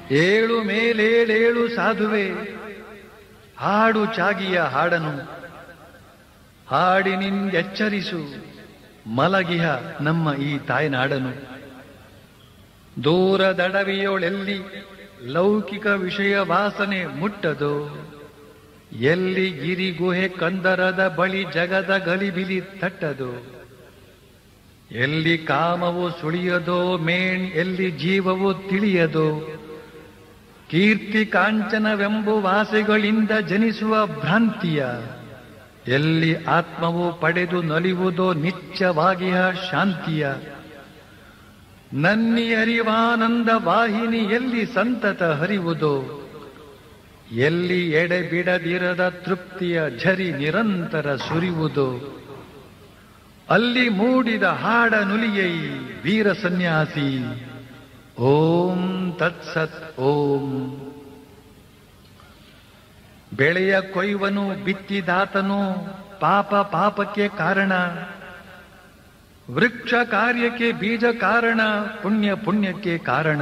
ಏಳು ಮೇಲೇಳೇಳು ಸಾಧುವೆ ಹಾಡು ಚಾಗಿಯ ಹಾಡನು ಹಾಡಿನಿಂದೆಚ್ಚರಿಸು ಮಲಗಿಹ ನಮ್ಮ ಈ ತಾಯ್ನಾಡನು ದೂರದಡವಿಯೋಳೆಲ್ಲಿ ಲೌಕಿಕ ವಿಷಯ ವಾಸನೆ ಮುಟ್ಟದೋ ಎಲ್ಲಿ ಗಿರಿ ಗುಹೆ ಕಂದರದ ಬಳಿ ಜಗದ ಗಲಿಬಿಲಿ ತಟ್ಟದೋ ಎಲ್ಲಿ ಕಾಮವು ಸುಳಿಯದೋ ಮೇಣ್ ಎಲ್ಲಿ ಜೀವವು ತಿಳಿಯದೋ ಕೀರ್ತಿ ಕಾಂಚನವೆಂಬು ವಾಸೆಗಳಿಂದ ಜನಿಸುವ ಭ್ರಾಂತಿಯ ಎಲ್ಲಿ ಆತ್ಮವು ಪಡೆದು ನಲಿವುದೋ ನಿತ್ಯವಾಗಿಯ ಶಾಂತಿಯ ನನ್ನಿ ಅರಿವಾನಂದ ವಾಹಿನಿ ಎಲ್ಲಿ ಸಂತತ ಹರಿವುದೋ ಎಲ್ಲಿ ಎಡೆ ಬಿಡದಿರದ ತೃಪ್ತಿಯ ಝರಿ ನಿರಂತರ ಸುರಿವುದೋ ಅಲ್ಲಿ ಮೂಡಿದ ಹಾಡ ನುಲಿಯೈ ವೀರ ಸನ್ಯಾಸಿ ಓಂ ತತ್ಸತ್ ಓಂ ಬೆಳೆಯ ಕೊಯ್ವನು ಬಿತ್ತಿದಾತನು ಪಾಪ ಪಾಪಕ್ಕೆ ಕಾರಣ ವೃಕ್ಷ ಕಾರ್ಯಕ್ಕೆ ಬೀಜ ಕಾರಣ ಪುಣ್ಯ ಪುಣ್ಯಕ್ಕೆ ಕಾರಣ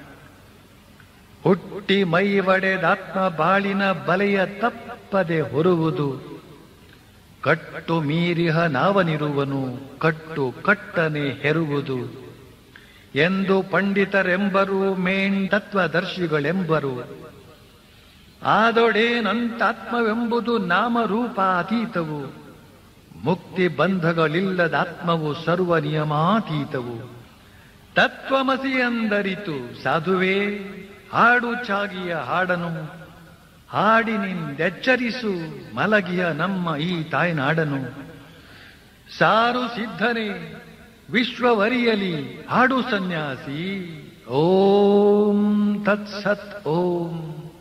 ಹುಟ್ಟಿ ಮೈ ಒಡೆದಾತ್ಮ ಬಾಳಿನ ಬಲೆಯ ತಪ್ಪದೆ ಹೊರುವುದು ಕಟ್ಟು ಮೀರಿಹ ನಾವನಿರುವನು ಕಟ್ಟು ಕಟ್ಟನೆ ಹೆರುವುದು ಎಂದು ಪಂಡಿತರೆಂಬರು ಮೇಣ್ ತತ್ವದರ್ಶಿಗಳೆಂಬರು ಆದೊಡೇನಂತಾತ್ಮವೆಂಬುದು ನಾಮರೂಪ ಅತೀತವು ಮುಕ್ತಿ ಬಂಧಗಳಿಲ್ಲದಾತ್ಮವು ಸರ್ವ ನಿಯಮಾತೀತವು ತತ್ವಮಸಿ ಅಂದರಿತು ಸಾಧುವೇ ಹಾಡು ಚಾಗಿಯ ಹಾಡನು ಹಾಡಿನಿಂದೆಚ್ಚರಿಸು ಮಲಗಿಯ ನಮ್ಮ ಈ ತಾಯ್ನಾಡನು ಸಾರು ಸಿದ್ಧನೆ ವಿಶ್ವವರಿಯಲಿ ಹಾಡು ಸನ್ಯಾಸಿ ಓಂ ತತ್ಸತ್ ಓಂ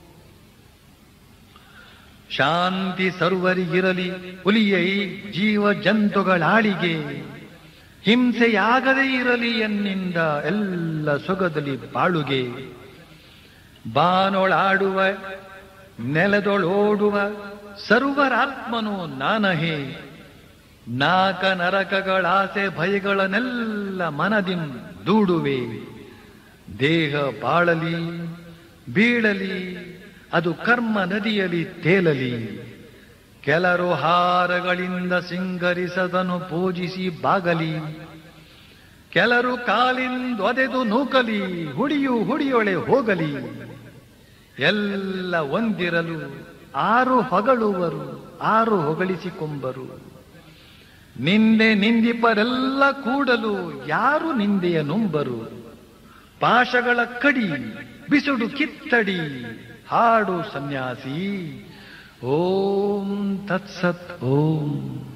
ಶಾಂತಿ ಸರ್ವರಿಗಿರಲಿ ಹುಲಿಯೈ ಜೀವ ಜಂತುಗಳಾಳಿಗೆ ಹಿಂಸೆಯಾಗದೇ ಇರಲಿ ಎನ್ನಿಂದ ಎಲ್ಲ ಸೊಗದಲಿ ಬಾಳುಗೆ ಬಾನೊಳಾಡುವ ನೆಲದೊಳೋಡುವ ಸರ್ವರಾತ್ಮನು ನಾನಹೇ ನಾಕ ನರಕಗಳಾಸೆ ಭಯಗಳನ್ನೆಲ್ಲ ಮನದಿಂ ದೂಡುವೆ ದೇಹ ಬಾಳಲಿ ಬೀಳಲಿ ಅದು ಕರ್ಮ ನದಿಯಲಿ ತೇಲಲಿ ಕೆಲರು ಹಾರಗಳಿಂದ ಸಿಂಗರಿಸದನು ಪೂಜಿಸಿ ಬಾಗಲಿ ಕೆಲರು ಕಾಲಿಂದೊದೆದು ನೂಕಲಿ ಹುಡಿಯು ಹುಡಿಯೊಳೆ ಹೋಗಲಿ ಎಲ್ಲ ಒಂದಿರಲು ಆರು ಹೊಗಳುವರು ಆರು ಹೊಗಳಿಸಿಕೊಂಬರು ನಿಂದೆ ನಿಂದಿಪರೆಲ್ಲ ಕೂಡಲು ಯಾರು ನಿಂದೆಯ ನುಂಬರು ಪಾಶಗಳ ಕಡಿ ಬಿಸುಡು ಕಿತ್ತಡಿ ಹಾಡು ಸನ್ಯಾಸಿ ಓಂ ತತ್ಸತ್ ಓಂ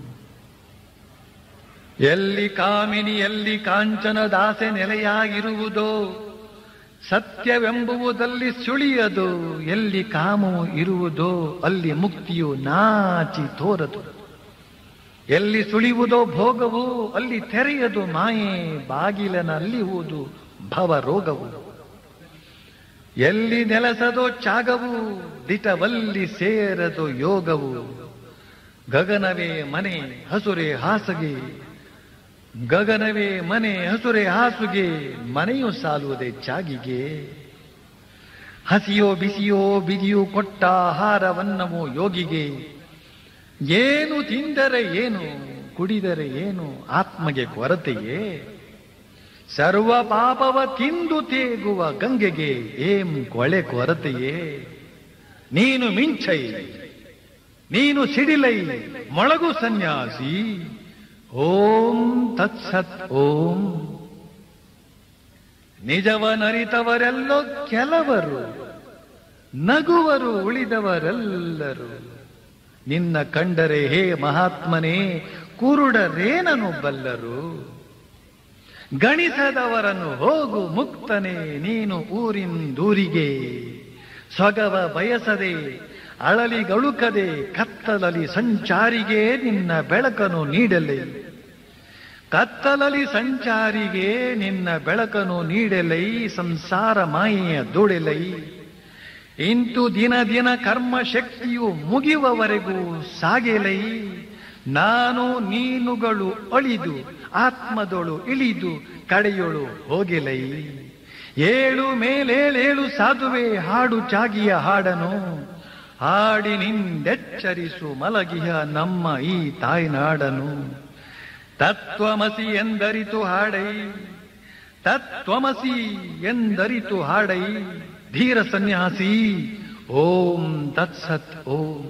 ಎಲ್ಲಿ ಕಾಮಿನಿ ಎಲ್ಲಿ ಕಾಂಚನ ದಾಸೆ ನೆಲೆಯಾಗಿರುವುದೋ ಸತ್ಯವೆಂಬುವುದಲ್ಲಿ ಸುಳಿಯದು ಎಲ್ಲಿ ಕಾಮವು ಇರುವುದೋ ಅಲ್ಲಿ ಮುಕ್ತಿಯು ನಾಚಿ ತೋರದು ಎಲ್ಲಿ ಸುಳಿಯುವುದೋ ಭೋಗವು ಅಲ್ಲಿ ತೆರೆಯದು ಮಾಯೆ ಬಾಗಿಲನಲ್ಲಿ ಹೂದು ಭವ ರೋಗವು ಎಲ್ಲಿ ನೆಲಸದೋ ಚಾಗವು ದಿಟವಲ್ಲಿ ಸೇರದು ಯೋಗವು ಗಗನವೇ ಮನೆ ಹಸುರೆ ಹಾಸಗೆ ಗಗನವೇ ಮನೆ ಹಸುರೆ ಹಾಸುಗೆ ಮನೆಯು ಸಾಲುವುದೇ ಚಾಗಿಗೆ ಹಸಿಯೋ ಬಿಸಿಯೋ ಬಿದಿಯೋ ಕೊಟ್ಟ ಆಹಾರವನ್ನವೋ ಯೋಗಿಗೆ ಏನು ತಿಂದರೆ ಏನು ಕುಡಿದರೆ ಏನು ಆತ್ಮಗೆ ಕೊರತೆಯೇ ಸರ್ವ ಪಾಪವ ತಿಂದು ತೇಗುವ ಗಂಗೆಗೆ ಏಂ ಕೊಳೆ ಕೊರತೆಯೇ ನೀನು ಮಿಂಚೈ ನೀನು ಸಿಡಿಲೈ ಮೊಳಗು ಸನ್ಯಾಸಿ ಓಂ ತತ್ಸತ್ ಓಂ ನಿಜವನರಿತವರೆಲ್ಲೋ ಕೆಲವರು ನಗುವರು ಉಳಿದವರೆಲ್ಲರೂ ನಿನ್ನ ಕಂಡರೆ ಹೇ ಮಹಾತ್ಮನೇ ಕುರುಡರೇನನು ಬಲ್ಲರು ಗಣಿಸದವರನ್ನು ಹೋಗು ಮುಕ್ತನೇ ನೀನು ಊರಿಂದೂರಿಗೆ ಸೊಗವ ಬಯಸದೆ ಅಳಲಿಗಳುಕದೆ ಕತ್ತಲಲಿ ಸಂಚಾರಿಗೆ ನಿನ್ನ ಬೆಳಕನು ನೀಡಲೇ ಕತ್ತಲಲಿ ಸಂಚಾರಿಗೆ ನಿನ್ನ ಬೆಳಕನು ನೀಡಲೈ ಸಂಸಾರ ಮಾಯೆಯ ದುಡೆಲೈ ಇಂತು ದಿನ ದಿನ ಕರ್ಮ ಶಕ್ತಿಯು ಮುಗಿಯುವವರೆಗೂ ಸಾಗೆಲೈ ನಾನು ನೀನುಗಳು ಅಳಿದು ಆತ್ಮದೊಳು ಇಳಿದು ಕಡೆಯೊಳು ಹೋಗೆಲೈ ಏಳು ಮೇಲೇಳೇಳು ಸಾಧುವೆ ಹಾಡು ಜಾಗಿಯ ಹಾಡನು ಹಾಡಿನಿಂದೆಚ್ಚರಿಸು ಮಲಗಿಯ ನಮ್ಮ ಈ ತಾಯ್ನಾಡನು ತತ್ವಮಸಿ ಎಂದರಿತು ಹಾಡೈ ತತ್ವಮಸಿ ಎಂದರಿತು ಹಾಡೈ ಧೀರ ಸನ್ಯಾಸಿ ಓಂ ತತ್ಸತ್ ಓಂ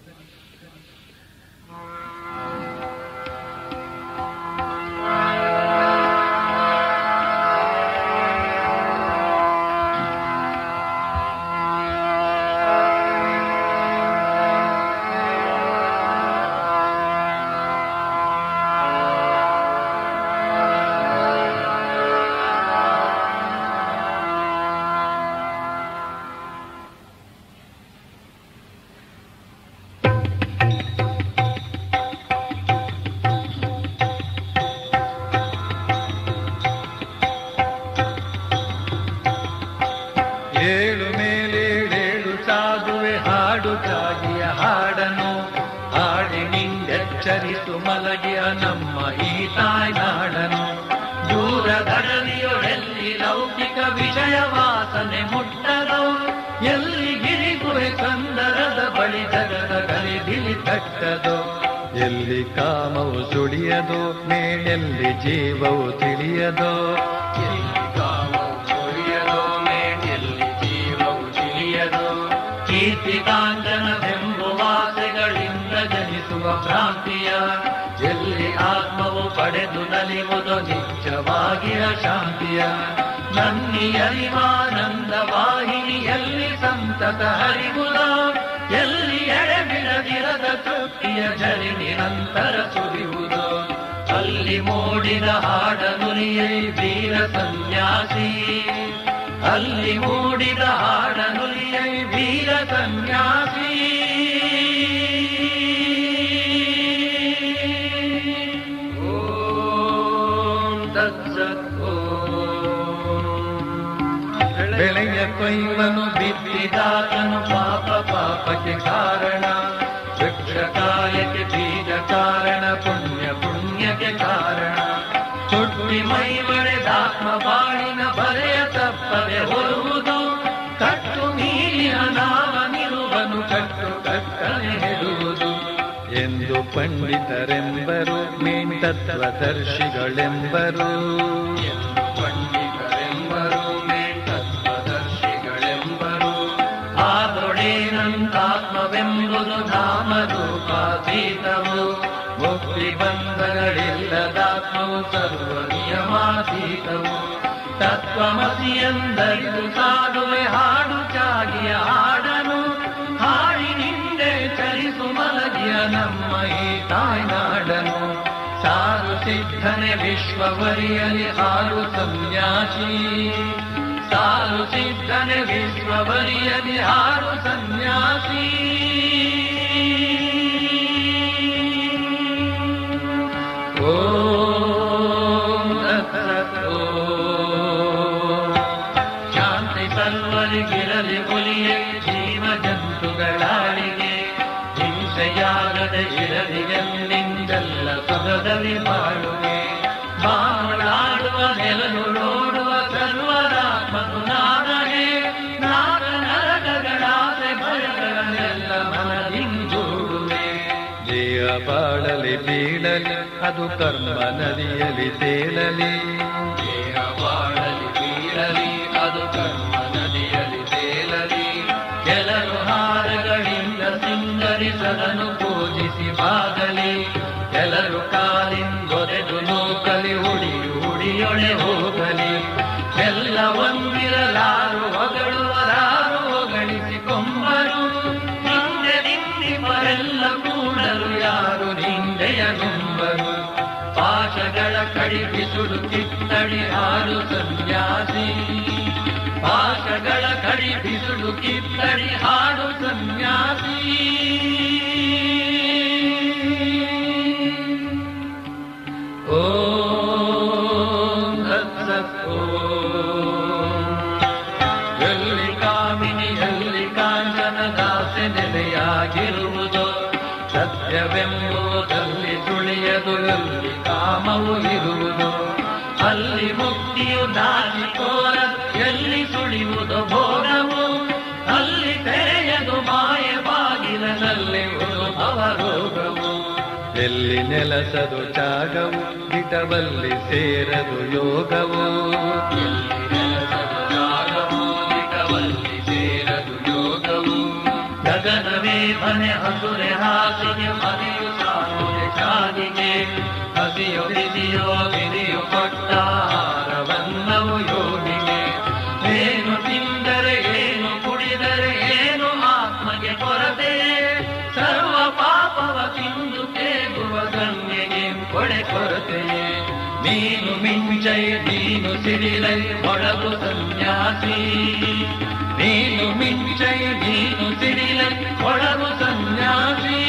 ಏಳು ಮೇಲೇಳೇಳು ಸಾಧುವೆ ಹಾಡು ಜಾಗಿಯ ಹಾಡನು ಹಾಡಿನಿಂದೆಚ್ಚರಿಸು ಮಲಗಿಯ ನಮ್ಮ ಈ ತಾಯ್ನಾಡನು ದೂರದಡಲಿಯೊಡೆಲ್ಲಿ ಲೌಕಿಕ ವಿಷಯ ವಾಸನೆ ಮುಟ್ಟದೋ ಎಲ್ಲಿ ಗಿರಿಗುವೆ ಕಂದರದ ಬಳಿ ಜಗದ ಗಲಿಬಿಲಿ ತಟ್ಟದೋ ಎಲ್ಲಿ ಕಾಮವು ಸುಳಿಯದೋ ಮೇಲೆಲ್ಲಿ ಜೀವವು ತಿಳಿಯದೋ ಎಲ್ಲಿ ಕಾಮವು ಸುಳಿಯದೋ ಮೇಲೆಲ್ಲಿ ಜೀವವು ತಿಳಿಯದೋ ಕೀರ್ತಿಕಾಂಚನವೆಂಬುವ ಆಸೆಗಳಿಂದ ಜನಿಸುವ ಭ್ರಾಂತಿಯ ಎಲ್ಲಿ ಆತ್ಮವು ಪಡೆದು ನಲಿಯುವುದು ನಿಜವಾಗಿರ ಶಾಂತಿಯ ನನ್ನಿಯರಿವಾನಂದ ವಾಹಿನಿಯಲ್ಲಿ ಸಂತತ ಹರಿವುದ ಎಲ್ಲಿ ಎಡೆಬಿಡದಿರದ ತೃಪ್ತಿಯ ಜರಿ ನಿರಂತರ ಸುರಿಯುವುದು ಅಲ್ಲಿ ಮೂಡಿದ ಹಾಡ ನುಲಿಯೈ ವೀರ ಸನ್ಯಾಸಿ ಅಲ್ಲಿ ಮೂಡಿದ ಹಾಡ ನುಲಿಯೈ ವೀರ ಸನ್ಯಾಸಿ ಓಂ ತತ್ಸತ್ ಬೆಳೆಯ ಕೊಯ್ವನು ಬಿತ್ತಿದಾತನು ಪಾಪ ಪಾಪಕ್ಕೆ ಕಾರಣ ವೃಕ್ಷ ಕಾಯಕ್ಕೆ ಬೀಜ ಕಾರಣ ಪುಣ್ಯ ಪುಣ್ಯಕ್ಕೆ ಕಾರಣ ಹುಟ್ಟಿ ಮೈ ಬಳೆದಾತ್ಮ ಬಾಳಿನ ಬರೆಯ ತಪ್ಪದೆ ಹೊರುವುದು ಕಟ್ಟು ಮೀರಿಯ ನಾವನಿರುವನು ಕಟ್ಟು ಕಟ್ಟನೆ ಹೆಡುವುದು ಎಂದು ಪಂಡಿತರೆಂಬರು ಮೇಂತತ್ವದರ್ಶಿಗಳೆಂಬರು ಎಂದು ಪಂಡಿತರೆಂಬರು ಮೇಂತತ್ವದರ್ಶಿಗಳೆಂಬರು ಆದೊಡೇನಂತಾತ್ಮವೆಂಬುದು ನಾಮರೂಪಾತೀತವು ಮುಕ್ತಿ ಬಂಧಗಳಿಲ್ಲದಾತ್ಮವು ಸರ್ವ ನಿಯಮಾತೀತವು ತತ್ವಮಸಿ ಎಂದರಿದು ಸಾಡುವೆ ಹಾಡು ಚಾಗಿಯ ಹಾಡನು ಹಾಡಿನಿಂದೆ ಚರಿಸು ಮಲಗಿಯ ನಮ್ಮ ಈ ತಾಯ್ನಾಡನು ಸಾರು ಸಿದ್ಧನೆ ವಿಶ್ವವರಿಯಲಿ ಹಾರು ಸನ್ಯಾಸಿ ಸಾರು ಸಿದ್ಧನೆ ವಿಶ್ವವರಿಯಲಿ ಹಾರು ಸನ್ಯಾಸಿ ಓಂ ತತ್ಸತ್ ಓಂ. ಶಾಂತಿ ಸರ್ವರಿಗಿರಲಿ ಒಲಿಯೇ ಜೀವ ಜಂತುಗಳಾಳಿಗೆ ಹಿಂಸೆಯಾಗದೆ ಇರಲಿ ಎಲ್ಲಿಂದೆಲ್ಲ ಸುಖದಲ್ಲಿ ಬಾಳುವೆ ಬಾಳಾಡುವ ನೆಲನು ನೋಡುವ ಸರ್ವರಾತ್ಮನು ನಾದನೆ ನಾದ ನರಕಗಳಾಸೆ ಭಯಗಳನ್ನೆಲ್ಲ ಮನದಿಂದೂಡುವೆ ದೇಹ ಬಾಳಲಿ ಬೀಳಲಿ ಅದು ಕರ್ಮ ನದಿಯಲಿ ತೇಲಲಿ ದೇಹ ಬಾಳಲಿ ಬೀಳಲಿ ಅದು ಕರ್ಮ ನದಿಯಲಿ ತೇಲಲಿ ಕೆಲರು ಹಾರಗಳಿಂದ ಸಿಂಗರಿಸದನು ಪೂಜಿಸಿ ಬಾಗಲಿ ಕೆಲರು ಕಾಲಿಂದೊರೆದು ನೂಕಲಿ ಹುಡಿಯು ಹುಡಿಯೊಳೆ ಹೋಗಲಿ ಎಲ್ಲ ಒಂದಿರಲಾರು ಹೊಗಳುವರಾರು ಹೊಗಳಿಸಿಕೊಂಬರು ಹಿಂದೆ ನಿಂದಿಪರೆಲ್ಲ ಕೂಡಲು ಯಾರು ನಿಂದೆಯ ನುಂಬರು ಪಾಶಗಳ ಕಡಿಪಿಸುಡು ಕಿತ್ತಡಿ ಹಾರು ಸನ್ಯಾಸಿ ಪಾಶಗಳ ಕಡಿಪಿಸುಡು ಕಿತ್ತಡಿ ಹಾಡು ಸನ್ಯಾಸಿ ಓಂ ತತ್ಸತ್ ಓಂ. ಎಲ್ಲಿ ಕಾಮಿನಿ ಎಲ್ಲಿ ಕಾಂಚನ ದಾಸೆ ನೆಲೆಯಾಗಿರುವುದು ಸತ್ಯವೆಂಬುದಲ್ಲಿ ಸುಳಿಯದು ಎಲ್ಲಿ ಕಾಮವು ಇರುವುದು ಅಲ್ಲಿ ಮುಕ್ತಿಯು ದಾಸಿಕೋರ ಎಲ್ಲಿ ನೆಲಸದು ತ್ಯಾಗವು ದಿಟವಲ್ಲಿ ಸೇರದು ಯೋಗವು ಗಗನವೇ ಮನೆ ಹಸುರೆ ಹಾಸಿಗೆ ಮನೆಯು ಸಾಸುರೆ ಶಾದಿಗೆ ಹಸಿಯು ಬಿಸಿಯೋ ಬಿರಿಯು ಕೊಟ್ಟಾರವನ್ನವು ಯೋಗಿಗೆ ಏನು ತಿಂದರೆ ಏನು ಕುಡಿದರೆ ಏನು ಆತ್ಮಗೆ ಕೊರತೆ ಸರ್ವ ಪಾಪವ ತಿಂದು ತೇಗುವ ಗಂಗೆಗೆ ಕೊಡೆ ಕೊರತೆಯೇ ನೀನು ಮಿಂಚೈ ನೀನು ಸಿಡಿಲೈ ಒಳಗು ಸನ್ಯಾಸಿ ನೀನು ಮಿಂಚೈ ನೀನು ಸಿಡಿಲೈ ಒಳಗು ಸನ್ಯಾಸಿ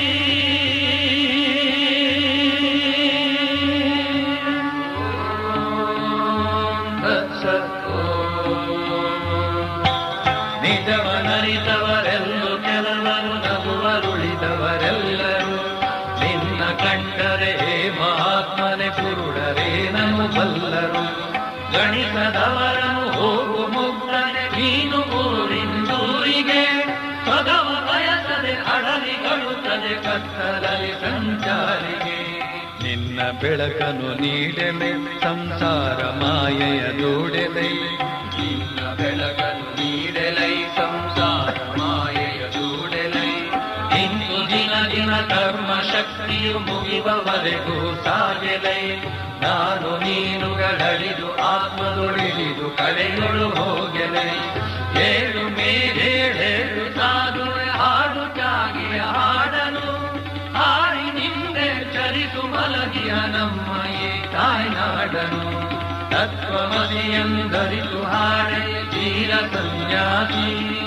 ನಿಜವನರಿತವರೆಲ್ಲೂ ಕೆಲವರು ನಗುವರುಳಿದವರೆಲ್ಲರೂ ನಿನ್ನ ಕಂಡರೆ ಹೇ ಮಹಾತ್ಮನೆ ಕುರುಡರೇನನು ಬಲ್ಲರು ಗಣಿತದವರನು ಹೋಗು ಮುಗ್ಧನೆ ನೀನು ಊರಿಂದೂರಿಗೆ ಪದವ ಬಯಸದೆ ಅಡಲಿಗಳುತ್ತದೆ ಕತ್ತಲಲ್ಲಿ ಸಂಚಾರಿಗೆ ನಿನ್ನ ಬೆಳಕನ್ನು ನೀಡೆಲೆ ಸಂಸಾರ ಮಾಯೆಯ ದೂಡೆಲೆ ನಿನ್ನ ಬೆಳಕನ್ನು ನೀಡಲೈ ಸಂಸಾರ ಮಾಯೆಯ ದೂಡಲೈ ಇಂದು ದಿನ ದಿನ ಕರ್ಮ ಶಕ್ತಿಯು ಮುಗಿಯುವವರೆಗೂ ಸಾಗೆಲೈ ನಾನು ನೀನುಗಳಡಿದು ಆತ್ಮದೊಳಿದು ಕಳೆಯೊಳು ಹೋಗೆಲೈ ಏಳು ಮೇಲೇಳೇಳು ಸಾಧುವೆ ಹಾಡು ತ್ಯಾಗಿಯ ಹಾಡನು ಹಾರಿ ನಿಂದೆ ಚರಿಸು ಮಲಗಿಯ ನಮ್ಮ ಈ ತಾಯ್ನಾಡನು ತತ್ವಮಸಿಯಂದರಿತು ಹಾಡೆ ತೀರ ಸನ್ಯಾಸಿ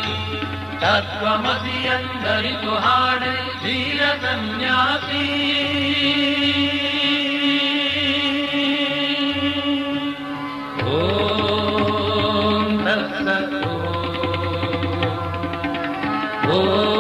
ತತ್ವಮಸಿಯಂದರಿತು ಹಾಡೆ ತೀರ ಸನ್ಯಾಸಿ ಓಂ ತತ್ಸತ್ ಓಂ